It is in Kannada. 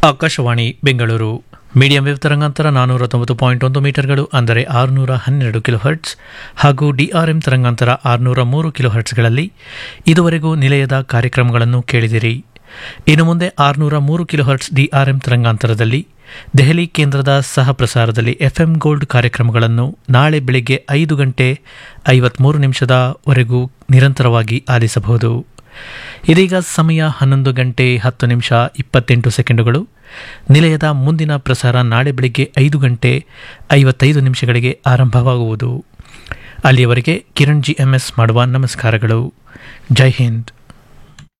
ಆಕಾಶವಾಣಿ ಬೆಂಗಳೂರು ಮೀಡಿಯಂ ವೇವ್ ತರಂಗಾಂತರ ನಾನ್ನೂರ ತೊಂಬತ್ತು ಪಾಯಿಂಟ್ ಒಂದು ಮೀಟರ್ಗಳು ಅಂದರೆ ಆರುನೂರ ಹನ್ನೆರಡು ಕಿಲೋ ಹರ್ಟ್ಸ್ ಹಾಗೂ ಡಿಆರ್ಎಂ ತರಂಗಾಂತರ ಆರುನೂರ ಮೂರು ಕಿಲೋ ಹರ್ಟ್ಸ್ಗಳಲ್ಲಿ ಇದುವರೆಗೂ ನಿಲಯದ ಕಾರ್ಯಕ್ರಮಗಳನ್ನು ಕೇಳಿದಿರಿ ಇನ್ನು ಮುಂದೆ ಆರುನೂರ ಮೂರು ಕಿಲೋ ಹರ್ಟ್ಸ್ ಡಿಆರ್ಎಂ ತರಂಗಾಂತರದಲ್ಲಿ ದೆಹಲಿ ಕೇಂದ್ರದ ಸಹ ಪ್ರಸಾರದಲ್ಲಿ ಎಫ್ಎಂ ಗೋಲ್ಡ್ ಕಾರ್ಯಕ್ರಮಗಳನ್ನು ನಾಳೆ ಬೆಳಿಗ್ಗೆ ಐದು ಗಂಟೆ ಐವತ್ಮೂರು ನಿಮಿಷದವರೆಗೂ ನಿರಂತರವಾಗಿ ಆಲಿಸಬಹುದು ಇದೀಗ ಸಮಯ ಹನ್ನೊಂದು ಗಂಟೆ ಹತ್ತು ನಿಮಿಷ ಇಪ್ಪತ್ತೆಂಟು ಸೆಕೆಂಡುಗಳು ನಿಲಯದ ಮುಂದಿನ ಪ್ರಸಾರ ನಾಳೆ ಬೆಳಿಗ್ಗೆ ಐದು ಗಂಟೆ ಐವತ್ತೈದು ನಿಮಿಷಗಳಿಗೆ ಆರಂಭವಾಗುವುದು ಅಲ್ಲಿಯವರೆಗೆ ಕಿರಣ್ ಜಿ ಎಂ ಎಸ್ ಮಾಡುವ ನಮಸ್ಕಾರಗಳು ಜೈ ಹಿಂದ್